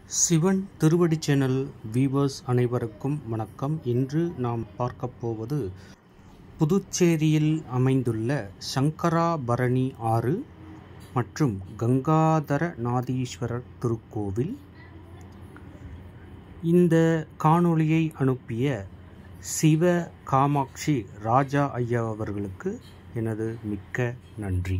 சிவன் திருவடி channel viewers அனைவருக்கும் வணக்கம் இன்று நாம் பார்க்கப் போவது புதுச்சேரியில் அமைந்துள்ள சங்கராபரணி ஆறு மற்றும் கங்காதர நாதீஸ்வரர் திருக்கோவில் இந்த காணொளியை அனுப்பிய சிவ காமாட்சி ராஜா ஐயா அவர்களுக்கு எனது மிக்க நன்றி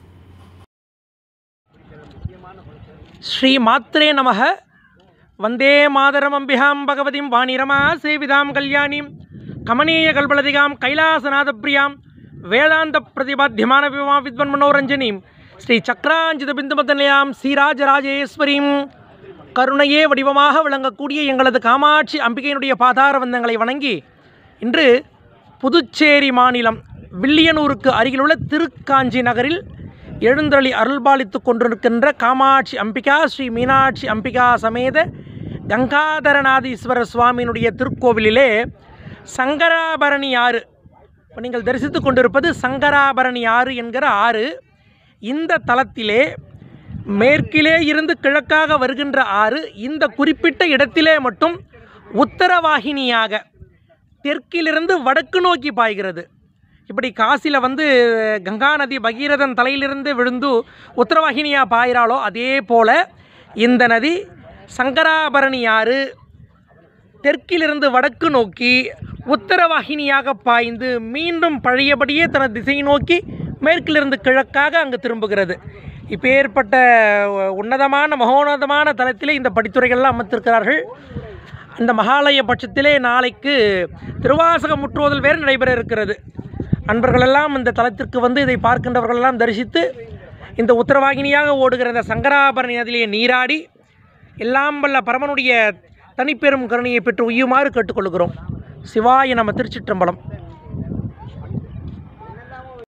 ஸ்ரீ மாத்ரே நமக வந்தே மாதரம் அம்பிகாம் பகவதிம் வாணிரமா சேவிதாம் கல்யாணிம் கமனீய கல்பலதிகாம் கைலாசநாத பிரியாம் வேதாந்த பிரதிபாத்தியமான விமா வித்வன் மனோரஞ்சனீம் ஸ்ரீ சக்கராஞ்சித பிந்துமதனியாம் ஸ்ரீராஜராஜேஸ்வரீம் கருணையே வடிவமாக விளங்கக்கூடிய எங்களது காமாட்சி அம்பிகையினுடைய பாதார வந்தங்களை வணங்கி இன்று புதுச்சேரி மாநிலம் வில்லியனூருக்கு அருகிலுள்ள திருக்காஞ்சி நகரில் எழுந்தருளி அருள்பாலித்துக் கொண்டிருக்கின்ற காமாட்சி அம்பிகா ஸ்ரீ மீனாட்சி அம்பிகா சமேத கங்காதரநாதீஸ்வரர் சுவாமியினுடைய திருக்கோவிலிலே சங்கராபரணி ஆறு இப்போ நீங்கள் தரிசித்துக் கொண்டிருப்பது சங்கராபரணி ஆறு என்கிற ஆறு இந்த தலத்திலே மேற்கிலே இருந்து கிழக்காக வருகின்ற ஆறு இந்த குறிப்பிட்ட இடத்திலே மட்டும் உத்தரவாகினியாக தெற்கிலிருந்து வடக்கு நோக்கி பாய்கிறது இப்படி காசியில் வந்து கங்கா நதி பகீரதன் தலையிலிருந்து விழுந்து உத்தரவாகினியாக பாயிறாளோ அதே போல் இந்த நதி சங்கராபரணி ஆறு தெற்கிலிருந்து வடக்கு நோக்கி உத்தரவாகினியாக பாய்ந்து மீண்டும் பழையபடியே தனது திசை நோக்கி மேற்கிலிருந்து கிழக்காக அங்கு திரும்புகிறது இப்பேற்பட்ட உன்னதமான மகோன்னதமான தலத்திலே இந்த படித்துறைகள்லாம் அமைத்திருக்கிறார்கள் இந்த மகாலய பட்சத்திலே நாளைக்கு திருவாசக முற்றுவதல் வேறு நடைபெற இருக்கிறது அன்பர்களெல்லாம் இந்த தலத்திற்கு வந்து இதை பார்க்கின்றவர்களெல்லாம் தரிசித்து இந்த உத்தரவாகினியாக ஓடுகிற இந்த சங்கராபரணி நதியிலே நீராடி எல்லாம் வல்ல பரமனுடைய தனிப்பெரும் கருணையை பெற்று உய்யுமாறு கேட்டுக்கொள்கிறோம் சிவாய நம்ம திருச்சிற்றம்பலம்